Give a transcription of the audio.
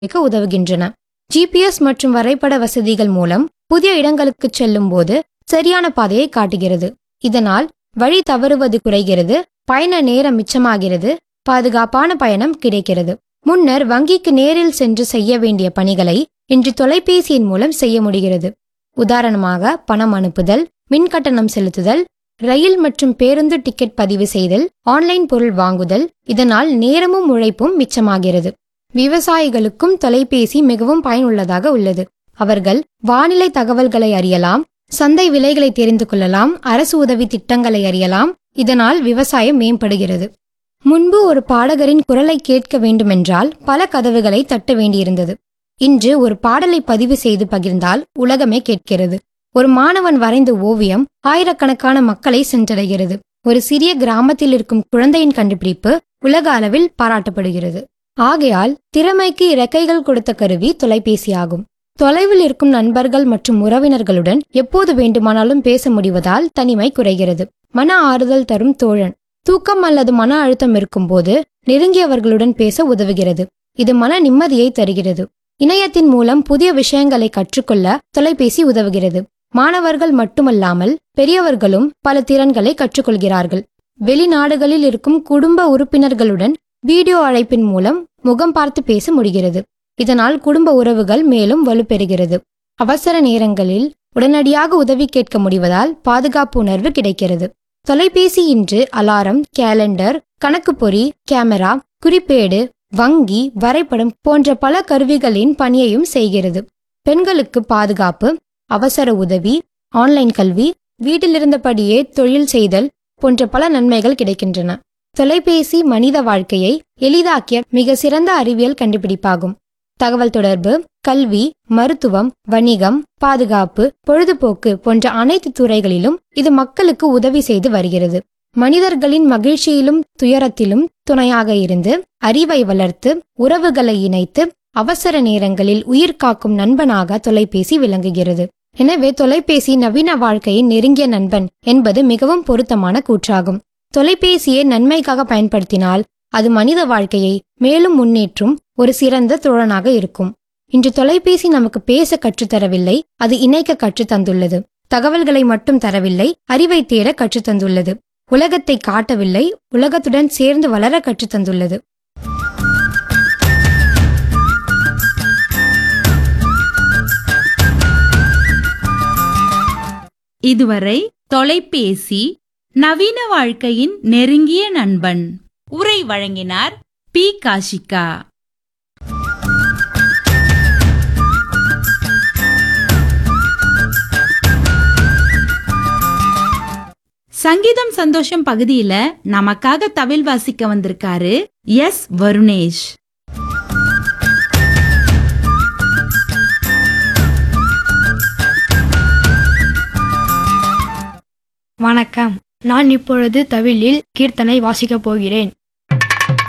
வைக்க உதவுகின்றன ஜிபிஎஸ் மற்றும் வரைபட வசதிகள் மூலம் புதிய இடங்களுக்கு செல்லும் போது சரியான பாதையை காட்டுகிறது இதனால் வழி தவறுவது குறைகிறது பயண நேரம் மிச்சமாகிறது பாதுகாப்பான பயணம் கிடைக்கிறது முன்னர் வங்கிக்கு நேரில் சென்று செய்ய வேண்டிய பணிகளை இன்று தொலைபேசியின் மூலம் செய்ய முடிகிறது உதாரணமாக பணம் அனுப்புதல் மின்கட்டணம் செலுத்துதல் ரயில் மற்றும் பேருந்து டிக்கெட் பதிவு செய்தல் ஆன்லைன் பொருள் வாங்குதல் இதனால் நேரமும் உழைப்பும் மிச்சமாகிறது விவசாயிகளுக்கும் தொலைபேசி மிகவும் பயனுள்ளதாக உள்ளது அவர்கள் வானிலை தகவல்களை அறியலாம் சந்தை விலைகளை தெரிந்து கொள்ளலாம் அரசு உதவி திட்டங்களை அறியலாம் இதனால் விவசாயம் மேம்படுகிறது முன்பு ஒரு பாடகரின் குரலை கேட்க வேண்டுமென்றால் பல கதவுகளை தட்ட வேண்டியிருந்தது இன்று ஒரு பாடலை பதிவு செய்து பகிர்ந்தால் உலகமே கேட்கிறது ஒரு மாணவன் வரைந்த ஓவியம் ஆயிரக்கணக்கான மக்களை சென்றடைகிறது ஒரு சிறிய கிராமத்தில் இருக்கும் குழந்தையின் கண்டுபிடிப்பு உலக அளவில் பாராட்டப்படுகிறது ஆகையால் திறமைக்கு இறக்கைகள் கொடுத்த கருவி தொலைபேசி ஆகும் தொலைவில் இருக்கும் நண்பர்கள் மற்றும் உறவினர்களுடன் எப்போது வேண்டுமானாலும் பேச முடிவதால் தனிமை குறைகிறது மன ஆறுதல் தரும் தோழன் தூக்கம் அல்லது மன அழுத்தம் இருக்கும்போது நெருங்கியவர்களுடன் பேச உதவுகிறது இது மன நிம்மதியை தருகிறது இணையத்தின் மூலம் புதிய விஷயங்களை கற்றுக்கொள்ள தொலைபேசி உதவுகிறது மாணவர்கள் மட்டுமல்லாமல் பெரியவர்களும் பல திறன்களை கற்றுக்கொள்கிறார்கள் வெளிநாடுகளில் இருக்கும் குடும்ப உறுப்பினர்களுடன் வீடியோ அழைப்பின் மூலம் முகம் பார்த்து பேச முடிகிறது இதனால் குடும்ப உறவுகள் மேலும் வலுப்பெறுகிறது அவசர நேரங்களில் உடனடியாக உதவி கேட்க முடிவதால் பாதுகாப்பு உணர்வு கிடைக்கிறது தொலைபேசி இன்று அலாரம் கேலண்டர் கணக்குப்பொறி கேமரா குறிப்பேடு வங்கி வரைபடம் போன்ற பல கருவிகளின் பணியையும் செய்கிறது பெண்களுக்கு பாதுகாப்பு அவசர உதவி ஆன்லைன் கல்வி வீட்டிலிருந்தபடியே தொழில் செய்தல் போன்ற பல நன்மைகள் கிடைக்கின்றன தொலைபேசி மனித வாழ்க்கையை எளிதாக்கிய மிக சிறந்த அறிவியல் கண்டுபிடிப்பாகும் தகவல் தொடர்பு கல்வி மருத்துவம் வணிகம் பாதுகாப்பு பொழுதுபோக்கு போன்ற அனைத்து துறைகளிலும் இது மக்களுக்கு உதவி செய்து வருகிறது மனிதர்களின் மகிழ்ச்சியிலும் துயரத்திலும் துணையாக இருந்து அறிவை வளர்த்து உறவுகளை இணைத்து அவசர நேரங்களில் உயிர் காக்கும் நண்பனாக தொலைபேசி விளங்குகிறது எனவே தொலைபேசி நவீன வாழ்க்கையின் நெருங்கிய நண்பன் என்பது மிகவும் பொருத்தமான கூற்றாகும் தொலைபேசியை நன்மைக்காக பயன்படுத்தினால் அது மனித வாழ்க்கையை மேலும் முன்னேற்றும் ஒரு சிறந்த தோழனாக இருக்கும் இன்று தொலைபேசி நமக்கு பேச கற்றுத்தரவில்லை அது இணைக்க கற்றுத் தந்துள்ளது தகவல்களை மட்டும் தரவில்லை அறிவை தேட கற்றுத் தந்துள்ளது உலகத்தை காட்டவில்லை உலகத்துடன் சேர்ந்து வளர கற்றுத் தந்துள்ளது இதுவரை தொலைபேசி நவீன வாழ்க்கையின் நெருங்கிய நண்பன் உரை வழங்கினார் பி காஷிகா சங்கீதம் சந்தோஷம் பகுதியில நமக்காக தவில் வாசிக்க வந்திருக்காரு எஸ் வருணேஷ் வணக்கம் நான் இப்பொழுது தவிலில் கீர்த்தனை வாசிக்கப் போகிறேன்